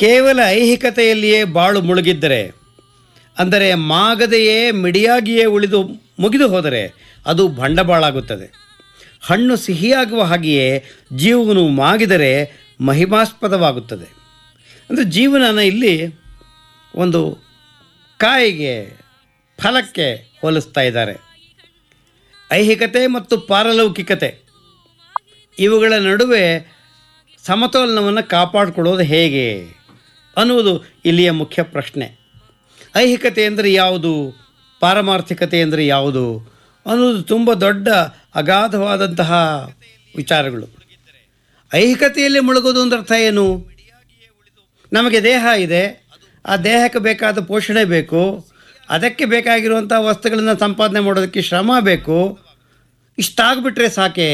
ಕೇವಲ ಐಹಿಕತೆಯಲ್ಲಿಯೇ ಬಾಳು ಮುಳುಗಿದ್ದರೆ ಅಂದರೆ ಮಾಗದೆಯೇ ಮಿಡಿಯಾಗಿಯೇ ಉಳಿದು ಮುಗಿದು ಹೋದರೆ ಅದು ಬಂಡವಾಳಾಗುತ್ತದೆ ಹಣ್ಣು ಸಿಹಿಯಾಗುವ ಹಾಗೆಯೇ ಜೀವನು ಮಾಗಿದರೆ ಮಹಿಮಾಸ್ಪದವಾಗುತ್ತದೆ ಅಂದರೆ ಜೀವನನ ಇಲ್ಲಿ ಒಂದು ಕಾಯಿಗೆ ಫಲಕ್ಕೆ ಹೋಲಿಸ್ತಾ ಇದ್ದಾರೆ ಐಹಿಕತೆ ಮತ್ತು ಪಾರಲೌಕಿಕತೆ ಇವುಗಳ ನಡುವೆ ಸಮತೋಲನವನ್ನು ಕಾಪಾಡಿಕೊಳ್ಳೋದು ಹೇಗೆ ಅನ್ನುವುದು ಇಲ್ಲಿಯ ಮುಖ್ಯ ಪ್ರಶ್ನೆ ಐಹಿಕತೆ ಅಂದರೆ ಯಾವುದು ಪಾರಮಾರ್ಥಿಕತೆ ಅಂದರೆ ಯಾವುದು ಅನ್ನೋದು ತುಂಬ ದೊಡ್ಡ ಅಗಾಧವಾದಂತಹ ವಿಚಾರಗಳು ಐಹಿಕತೆಯಲ್ಲಿ ಮುಳುಗೋದು ಅಂದ್ರೆ ಅರ್ಥ ಏನು ನಮಗೆ ದೇಹ ಇದೆ ಆ ದೇಹಕ್ಕೆ ಬೇಕಾದ ಪೋಷಣೆ ಬೇಕು ಅದಕ್ಕೆ ಬೇಕಾಗಿರುವಂಥ ವಸ್ತುಗಳನ್ನು ಸಂಪಾದನೆ ಮಾಡೋದಕ್ಕೆ ಶ್ರಮ ಬೇಕು ಇಷ್ಟಾಗ್ಬಿಟ್ರೆ ಸಾಕೆ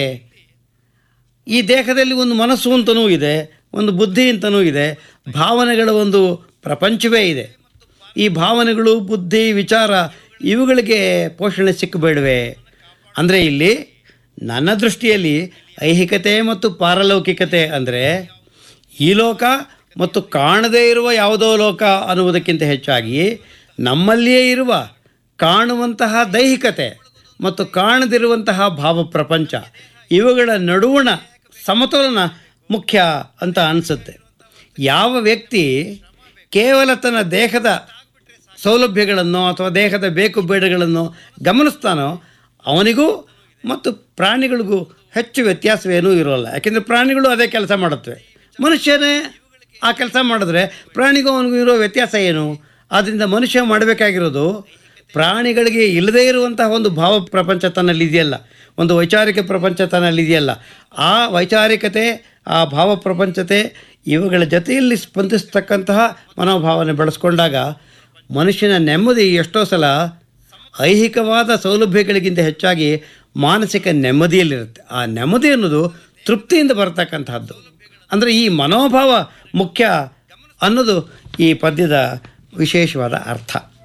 ಈ ದೇಹದಲ್ಲಿ ಒಂದು ಮನಸ್ಸು ಅಂತಲೂ ಇದೆ ಒಂದು ಬುದ್ಧಿ ಅಂತಲೂ ಇದೆ ಭಾವನೆಗಳ ಒಂದು ಪ್ರಪಂಚವೇ ಇದೆ ಈ ಭಾವನೆಗಳು ಬುದ್ಧಿ ವಿಚಾರ ಇವುಗಳಿಗೆ ಪೋಷಣೆ ಸಿಕ್ಕಬೇಡವೆ ಅಂದರೆ ಇಲ್ಲಿ ನನ್ನ ದೃಷ್ಟಿಯಲ್ಲಿ ಐಹಿಕತೆ ಮತ್ತು ಪಾರಲೌಕಿಕತೆ ಅಂದರೆ ಈ ಲೋಕ ಮತ್ತು ಕಾಣದೇ ಇರುವ ಯಾವುದೋ ಲೋಕ ಅನ್ನುವುದಕ್ಕಿಂತ ಹೆಚ್ಚಾಗಿ ನಮ್ಮಲ್ಲಿಯೇ ಇರುವ ಕಾಣುವಂತಹ ದೈಹಿಕತೆ ಮತ್ತು ಕಾಣದಿರುವಂತಹ ಭಾವ ಪ್ರಪಂಚ ಇವುಗಳ ನಡುವಣ ಸಮತೋಲನ ಮುಖ್ಯ ಅಂತ ಅನಿಸುತ್ತೆ ಯಾವ ವ್ಯಕ್ತಿ ಕೇವಲ ತನ್ನ ದೇಹದ ಸೌಲಭ್ಯಗಳನ್ನು ಅಥವಾ ದೇಹದ ಬೇಕು ಬೇಡಗಳನ್ನು ಗಮನಿಸ್ತಾನೋ ಅವನಿಗೂ ಮತ್ತು ಪ್ರಾಣಿಗಳಿಗೂ ಹೆಚ್ಚು ವ್ಯತ್ಯಾಸವೇನೂ ಇರೋಲ್ಲ ಯಾಕೆಂದರೆ ಪ್ರಾಣಿಗಳು ಅದೇ ಕೆಲಸ ಮಾಡುತ್ತವೆ ಮನುಷ್ಯನೇ ಆ ಕೆಲಸ ಮಾಡಿದ್ರೆ ಪ್ರಾಣಿಗೂ ಅವನಿಗೂ ಇರೋ ವ್ಯತ್ಯಾಸ ಏನು ಆದ್ದರಿಂದ ಮನುಷ್ಯ ಮಾಡಬೇಕಾಗಿರೋದು ಪ್ರಾಣಿಗಳಿಗೆ ಇಲ್ಲದೇ ಇರುವಂತಹ ಒಂದು ಭಾವ ಪ್ರಪಂಚ ತನ್ನಲ್ಲಿ ಇದೆಯಲ್ಲ ಒಂದು ವೈಚಾರಿಕ ಪ್ರಪಂಚ ತನ್ನಲ್ಲಿ ಇದೆಯಲ್ಲ ಆ ವೈಚಾರಿಕತೆ ಆ ಭಾವ ಪ್ರಪಂಚತೆ ಇವುಗಳ ಜೊತೆಯಲ್ಲಿ ಸ್ಪಂದಿಸ್ತಕ್ಕಂತಹ ಮನೋಭಾವನೆ ಬೆಳೆಸ್ಕೊಂಡಾಗ ಮನುಷ್ಯನ ನೆಮ್ಮದಿ ಎಷ್ಟೋ ಸಲ ಐಹಿಕವಾದ ಸೌಲಭ್ಯಗಳಿಗಿಂತ ಹೆಚ್ಚಾಗಿ ಮಾನಸಿಕ ನೆಮ್ಮದಿಯಲ್ಲಿರುತ್ತೆ ಆ ನೆಮ್ಮದಿ ಅನ್ನೋದು ತೃಪ್ತಿಯಿಂದ ಬರತಕ್ಕಂತಹದ್ದು ಅಂದರೆ ಈ ಮನೋಭಾವ ಮುಖ್ಯ ಅನ್ನೋದು ಈ ಪದ್ಯದ ವಿಶೇಷವಾದ ಅರ್ಥ